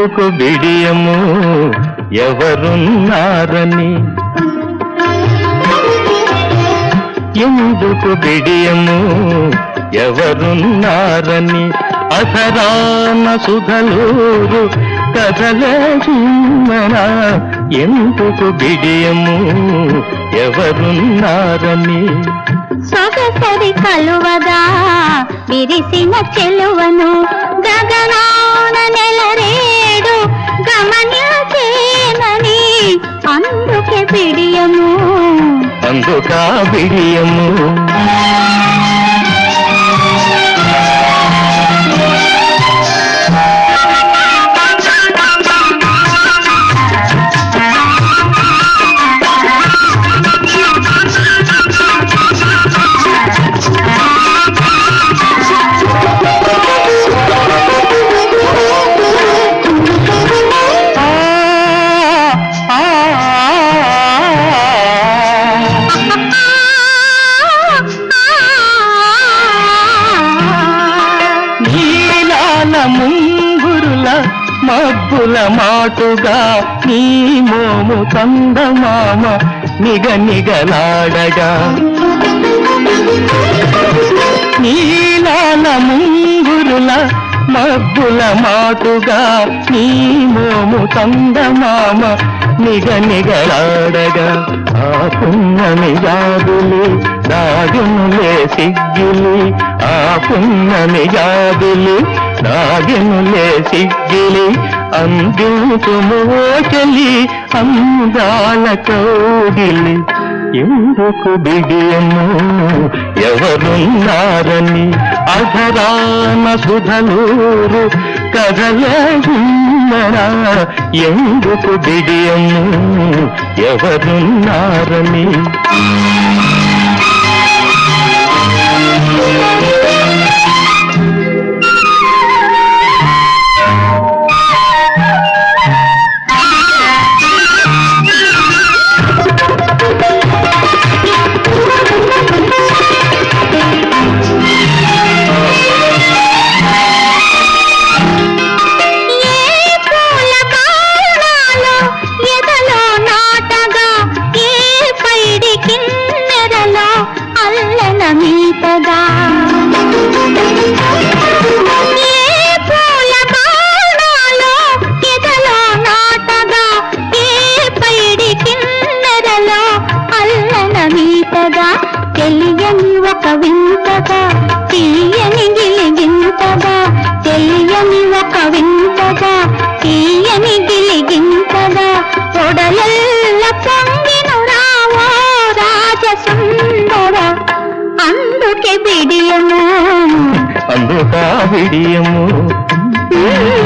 ఎందుకు బిడియము ఎవరున్నారని ఎందుకు బిడియము ఎవరున్నారని అసరాన సుధలూరు కథలే చిమ్మనా ఎందుకు బిడియము ఎవరున్నారని సొగసరి కలువగా విరిసిన చెలువను గగనాన నెలరేడు గమనించేనని అందుకే బిడియము అందుకా బిడియము ఆ, ఆ, నీలాల ముంగురుల మబ్బుల మాటుగా నీ మోము కందమామ నిగ నిగలాడగా నీలాల ముంగురుల మబ్బుల మాటుగా నీ మోము కందమామ నిగ నిగలాడగా ఆ పున్నమి జాబులి దాగునులే సిగ్గిలి ఆ పున్నమి జాబులి దాగునులే సిగ్గిలి అందించుము చెలి అందాల కౌగిలి ఎందుకు బిడియము ఎవరున్నారని అధరాన సుధలూరు కదలరా ఎందుకు బిడియము ఎవరున్నారని ఏ పూల బాణాలు ఎదలో నాటగా ఏ పైడి కిన్నెరలో అల్లన మీతగా ఏ పూల బాణాలు ఎదలో నాటగా ఏ పైడి కిన్నెరలో అల్లన మీతగా తెలియని ఒక వింతగా తీయని గిలిగింతగా తెలియని ఒక వింతగా తీయని గిలిగింతగా ఒడలెల్ల పొంగిను రావో రాజసుందర అందుకే బిడియము అందుకా బిడియము